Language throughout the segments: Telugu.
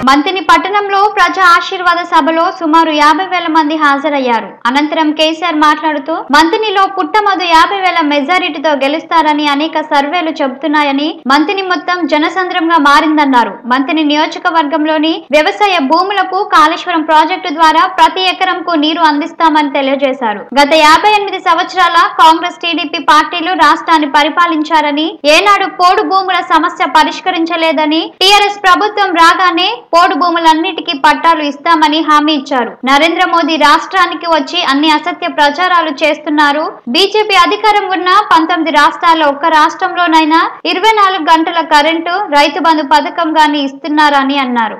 మంతిని పట్టణంలో ప్రజా ఆశీర్వాద సభలో సుమారు యాభై వేల మంది హాజరయ్యారు అనంతరం కేసీఆర్ మాట్లాడుతూ మంతినిలో పుట్టమదు యాభై వేల మెజారిటీతో గెలుస్తారని అనేక సర్వేలు చెబుతున్నాయని మంతిని మొత్తం జనసంద్రంగా మారిందన్నారు మంతిని నియోజకవర్గంలోని వ్యవసాయ భూములకు కాళేశ్వరం ప్రాజెక్టు ద్వారా ప్రతి ఎకరంకు నీరు అందిస్తామని తెలియజేశారు గత యాభై ఎనిమిది సంవత్సరాల కాంగ్రెస్ టీడీపీ పార్టీలు రాష్ట్రాన్ని పరిపాలించారని ఏనాడు పోడు భూముల సమస్య పరిష్కరించలేదని టీఆర్ఎస్ ప్రభుత్వం రాగానే పోడు భూములన్నిటికీ పట్టాలు ఇస్తామని హామీ ఇచ్చారు నరేంద్ర మోదీ రాష్ట్రానికి వచ్చి అన్ని అసత్య ప్రచారాలు చేస్తున్నారు బీజేపీ అధికారం ఉన్న పంతొమ్మిది రాష్ట్రాల్లో ఒక్క రాష్ట్రంలోనైనా ఇరవై నాలుగు గంటల కరెంటు రైతు బంధు పథకం గాని ఇస్తున్నారని అన్నారు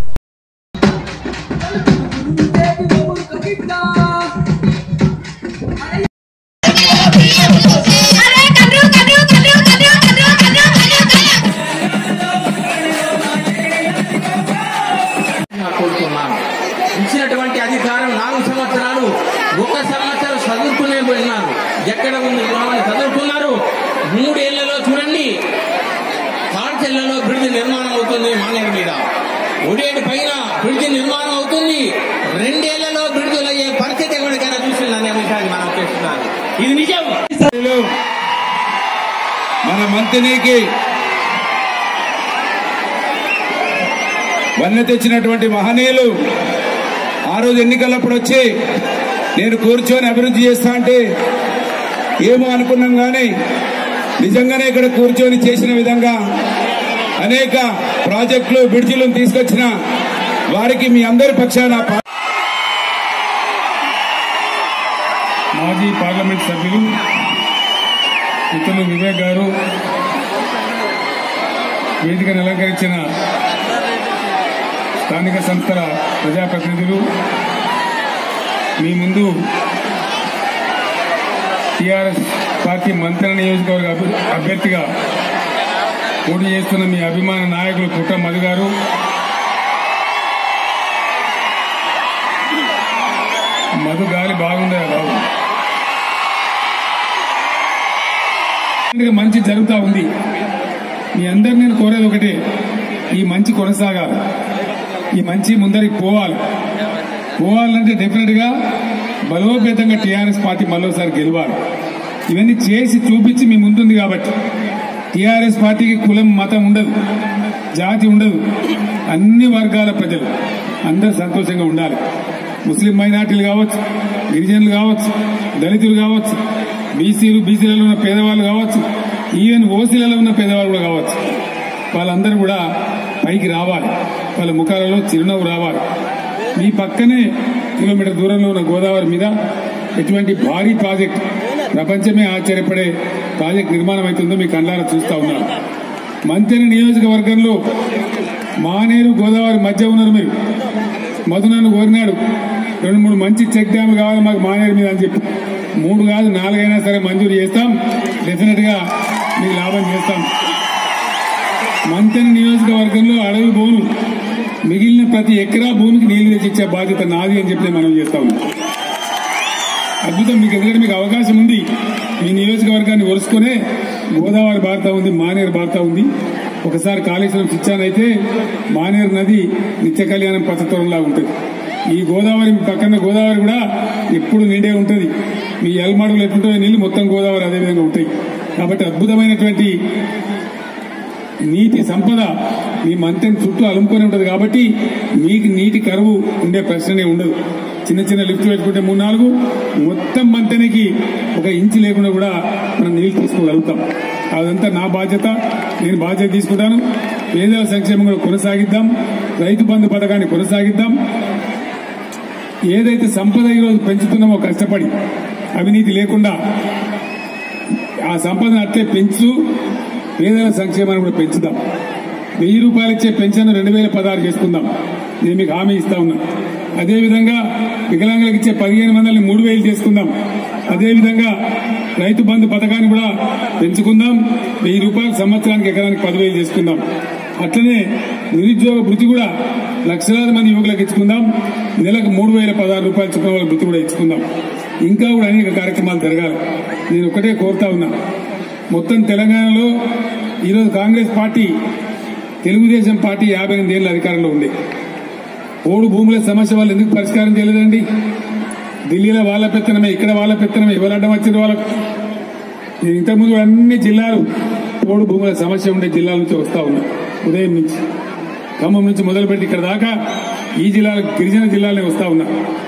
కోరుతున్నాను ఇచ్చినటువంటి అధికారం నాలుగు సంవత్సరాలు ఒక సంవత్సరం చదువుకునే పోయినారు ఎక్కడ ఉంది విధానం చదువుకున్నారు మూడేళ్లలో చూడండి తాడ్చెల్లలో బ్రిడ్జ్ నిర్మాణం అవుతుంది మానేరు మీద ఒడేడు పైన బ్రిడ్జ్ నిర్మాణం అవుతుంది రెండేళ్లలో బ్రిడ్జ్లు అయ్యే పరిస్థితి ఎవరికైనా చూసిందని అభిప్రాయం మనం చేస్తున్నారు ఇది నిజం స్థాయిలో మన మంత్రికి వన్నె తెచ్చినటువంటి మహనీయులు ఆ రోజు ఎన్నికలప్పుడు వచ్చి నేను కూర్చొని అభివృద్ధి చేస్తా అంటే ఏమో అనుకున్నాం కానీ నిజంగానే ఇక్కడ కూర్చొని చేసిన విధంగా అనేక ప్రాజెక్టులు బ్రిడ్జిలను తీసుకొచ్చిన వారికి మీ అందరి పక్షాన పా- మాజీ పార్లమెంట్ సభ్యులు మిత్రులు వివేక్ గారు వేదికను అలంకరించిన స్థానిక సంస్థల ప్రజాప్రతినిధులు మీ ముందు టిఆర్ఎస్ పార్టీ మంత్రి నియోజకవర్గ అభి- అభ్యర్థిగా పోటీ చేస్తున్న మీ అభిమాన నాయకులు పుట్ట మధు గారు మధు గాలి బాగుండే బాబు ఇంకా మంచి జరుగుతా ఉంది మీ అందరు నేను కోరేది ఒకటే ఈ మంచి కొనసాగాలి ఈ మంచి ముందరికి పోవాలి పోవాలంటే డెఫినెట్ గా బలోపేతంగా టీఆర్ఎస్ పార్టీ మరోసారి గెలవాలి ఇవన్నీ చేసి చూపించి మీ ముందుంది కాబట్టి టీఆర్ఎస్ పార్టీకి కులం మతం ఉండదు జాతి ఉండదు అన్ని వర్గాల ప్రజలు అందరు సంతోషంగా ఉండాలి ముస్లిం మైనార్టీలు కావచ్చు గిరిజనులు కావచ్చు దళితులు కావచ్చు బీసీలు బీసీలలో ఉన్న పేదవాళ్ళు కావచ్చు ఈవెన్ ఓసీలలో ఉన్న పేదవాళ్ళు కూడా కావచ్చు వాళ్ళందరూ కూడా పైకి రావాలి వాళ్ళ ముఖాలలో చిరునవ్వు రావాలి మీ పక్కనే కిలోమీటర్ దూరంలో ఉన్న గోదావరి మీద ఎటువంటి భారీ ప్రాజెక్ట్ ప్రపంచమే ఆశ్చర్యపడే ప్రాజెక్ట్ నిర్మాణం అవుతుందో మీ కళ్ళారా చూస్తా ఉన్నారు మంతెన నియోజకవర్గంలో మానేరు గోదావరి మధ్య ఉన్నారు మీరు మధు నన్ను కోరినాడు రెండు మూడు మంచి చెక్ డ్యామ్ కావాలి మాకు మానేరు మీద అని చెప్పి మూడు కాదు నాలుగైనా సరే మంజూరు చేస్తాం డెఫినెట్ గా మీకు లాభం చేస్తాం మంతెన నియోజకవర్గంలో అడవి భూములు మిగిలిన ప్రతి ఎకరా భూమికి నీళ్లు తెచ్చిచ్చే బాధ్యత నాది అని చెప్పి మనం చేస్తా ఉన్నాం అద్భుతం మీకు ఎందుకంటే మీకు అవకాశం ఉంది మీ నియోజకవర్గాన్ని ఒరుసుకునే గోదావరి బారుతా ఉంది మానేరు బారుతా ఉంది ఒకసారి కాళేశ్వరం శిక్షానైతే మానేరు నది నిత్య కళ్యాణం పచ్చతోరంలా ఉంటుంది ఈ గోదావరి మీ పక్కన గోదావరి కూడా ఎప్పుడు నిండే ఉంటుంది మీ ఎల్మాడులు ఎట్లుంటాయో నీళ్లు మొత్తం గోదావరి అదే విధంగా ఉంటాయి కాబట్టి అద్భుతమైనటువంటి నీటి సంపద మీ మంతెన చుట్టూ అలుముకొని ఉంటది కాబట్టి మీకు నీటి కరువు ఉండే ప్రశ్ననే ఉండదు చిన్న చిన్న లిఫ్ట్ పెట్టుకుంటే మూడు నాలుగు మొత్తం మంతెనకి ఒక ఇంచు లేకుండా కూడా మనం నీళ్లు తీసుకోగలుగుతాం అదంతా నా బాధ్యత నేను బాధ్యత తీసుకుంటాను పేదల సంక్షేమం కూడా కొనసాగిద్దాం రైతు బంధు పథకాన్ని కొనసాగిద్దాం ఏదైతే సంపద ఈరోజు పెంచుతున్నామో కష్టపడి అవినీతి లేకుండా ఆ సంపదను అట్లే పెంచు పేదల సంక్షేమాన్ని కూడా పెంచుదాం వెయ్యి రూపాయలు ఇచ్చే పెన్షన్ రెండు వేల పదహారు చేసుకుందాం నేను మీకు హామీ ఇస్తా ఉన్నా అదేవిధంగా వికలాంగులకు ఇచ్చే పదిహేను వందలని మూడు వేలు చేసుకుందాం అదేవిధంగా రైతు బంధు పథకాన్ని కూడా పెంచుకుందాం వెయ్యి రూపాయలు సంవత్సరానికి ఎకరానికి పదివేలు చేసుకుందాం అట్లనే నిరుద్యోగ భృతి కూడా లక్షలాది మంది యువకులకు ఇచ్చుకుందాం నెలకు మూడు వేల పదహారు రూపాయలు చొప్పున వాళ్ళ భృతి కూడా ఇచ్చుకుందాం ఇంకా కూడా అనేక కార్యక్రమాలు జరగాలి నేను ఒకటే కోరుతా ఉన్నా మొత్తం తెలంగాణలో ఈరోజు కాంగ్రెస్ పార్టీ తెలుగుదేశం పార్టీ యాభై ఎనిమిది ఏళ్ళ అధికారంలో ఉండే ఓడు భూముల సమస్య వాళ్ళు ఎందుకు పరిష్కారం చేయలేదండి ఢిల్లీలో వాళ్ళ పెత్తనమే ఇక్కడ వాళ్ళ పెత్తనమే ఎవరు అడ్డం వచ్చిన వాళ్ళకు నేను ఇంతకుముందు అన్ని జిల్లాలు పోడు భూముల సమస్య ఉండే జిల్లాల నుంచి వస్తా ఉన్నా ఉదయం నుంచి ఖమ్మం నుంచి మొదలుపెట్టి ఇక్కడ దాకా ఈ జిల్లాలకు గిరిజన జిల్లాలే వస్తా ఉన్నా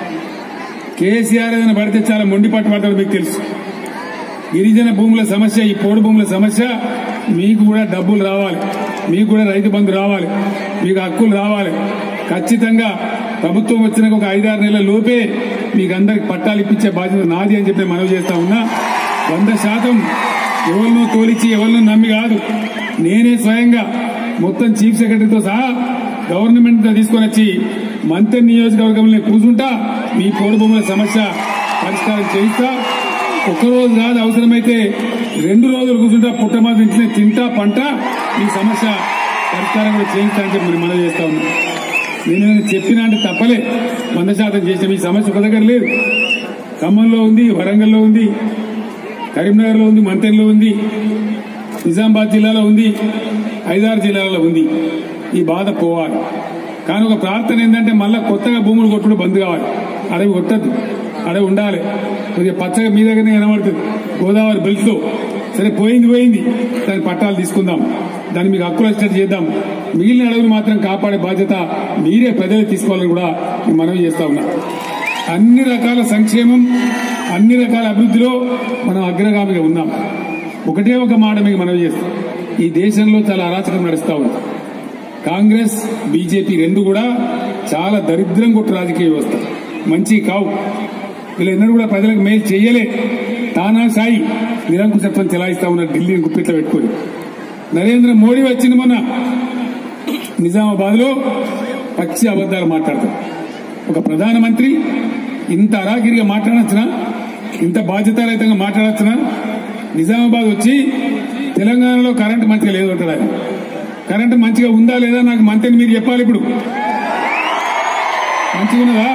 కేసీఆర్ ఏదైనా పడితే చాలా మొండి పట్టు పడతాడు మీకు తెలుసు గిరిజన భూముల సమస్య ఈ పోడు భూముల సమస్య మీకు కూడా డబ్బులు రావాలి మీకు కూడా రైతు బంధు రావాలి మీకు హక్కులు రావాలి ఖచ్చితంగా ప్రభుత్వం వచ్చినాక ఒక ఐదారు నెలల లోపే మీకు అందరికి పట్టాలు ఇప్పించే బాధ్యత నాది అని చెప్పి మనవి చేస్తా ఉన్నా వంద శాతం ఎవరినో తోలిచి ఎవరినో నమ్మి కాదు నేనే స్వయంగా మొత్తం చీఫ్ సెక్రటరీతో సహా గవర్నమెంట్ తీసుకొని వచ్చి మంత్రి నియోజకవర్గంలో కూర్చుంటా మీ పోడు భూముల సమస్య పరిష్కారం చేయిస్తా ఒక్కరోజు కాదు అవసరమైతే రెండు రోజులు కూర్చుంటా పుట్టమాది నుంచి తింటా పంట ఈ సమస్య పరిష్కారం కూడా చేయిస్తా అని చెప్పి మనం చేస్తా ఉన్నాం నేను ఏదైనా చెప్పినా అంటే తప్పలే వంద శాతం చేసిన ఈ సమస్య ఒక దగ్గర లేదు ఖమ్మంలో ఉంది వరంగల్లో ఉంది కరీంనగర్లో ఉంది మంతెన్లో ఉంది నిజామాబాద్ జిల్లాలో ఉంది ఐదారు జిల్లాలలో ఉంది ఈ బాధ పోవాలి కానీ ఒక ప్రార్థన ఏంటంటే మళ్ళా కొత్తగా భూములు కొట్టుడు బంద్ కావాలి అడవి కొట్టద్దు అడవి ఉండాలి కొద్దిగా పచ్చగా మీ దగ్గరనే కనబడుతుంది గోదావరి బెల్ట్తో సరే పోయింది పోయింది దాని పట్టాలు తీసుకుందాం దాన్ని మీకు హక్కులు వచ్చేటట్టు చేద్దాం మిగిలిన అడవులు మాత్రం కాపాడే బాధ్యత మీరే ప్రజలు తీసుకోవాలని కూడా నేను మనవి చేస్తా ఉన్నా అన్ని రకాల సంక్షేమం అన్ని రకాల అభివృద్ధిలో మనం అగ్రగామిగా ఉన్నాం ఒకటే ఒక మాట మీకు మనవి చేస్తాం ఈ దేశంలో చాలా అరాచకం నడుస్తా ఉంది కాంగ్రెస్ బీజేపీ రెండు కూడా చాలా దరిద్రం కొట్టు రాజకీయ వ్యవస్థ మంచి కావు వీళ్ళందరూ కూడా ప్రజలకు మేలు చేయలే తానా సాయి నిరంకుశత్వం చెలాయిస్తా ఉన్నారు ఢిల్లీని గుప్పిట్లో పెట్టుకొని నరేంద్ర మోడీ వచ్చింది మొన్న నిజామాబాద్ లో పచ్చి అబద్దాలు మాట్లాడతారు ఒక ప్రధానమంత్రి ఇంత అరాగిరిగా మాట్లాడచ్చునా ఇంత బాధ్యతారహితంగా మాట్లాడచ్చునా నిజామాబాద్ వచ్చి తెలంగాణలో కరెంటు మంచిగా లేదు అంటాడు ఆయన కరెంటు మంచిగా ఉందా లేదా నాకు మంత్రిని మీరు చెప్పాలి ఇప్పుడు మంచిగా ఉన్నదా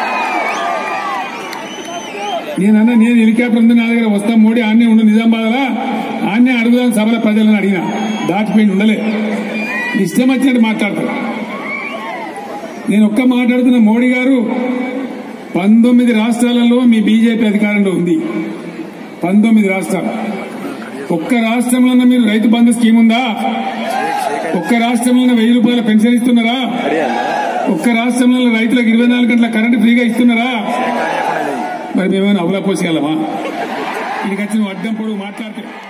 నేనన్నా నేను హెలికాప్టర్ ఉంది నా దగ్గర వస్తాం మోడీ ఆన్నే ఉండు నిజామాబాద్లా ఆన్నే అడుగుదాం సభల ప్రజలను అడిగిన దాటిపోయి ఉండలే ఇష్టం వచ్చినట్టు మాట్లాడతారు నేను ఒక్క మాట్లాడుతున్న మోడీ గారు పంతొమ్మిది రాష్ట్రాలలో మీ బీజేపీ అధికారంలో ఉంది పంతొమ్మిది రాష్ట్రాలు ఒక్క రాష్ట్రంలో మీరు రైతు బంధు స్కీమ్ ఉందా ఒక్క రాష్ట్రంలో వెయ్యి రూపాయల పెన్షన్ ఇస్తున్నారా ఒక్క రాష్ట్రంలో రైతులకు ఇరవై నాలుగు గంటల కరెంటు ఫ్రీగా ఇస్తున్నారా మరి మేమేమైనా అవలా పోసేయాలమా ఇక్కడికి వచ్చి నువ్వు అడ్డం పొడుగు మాట్లాడితే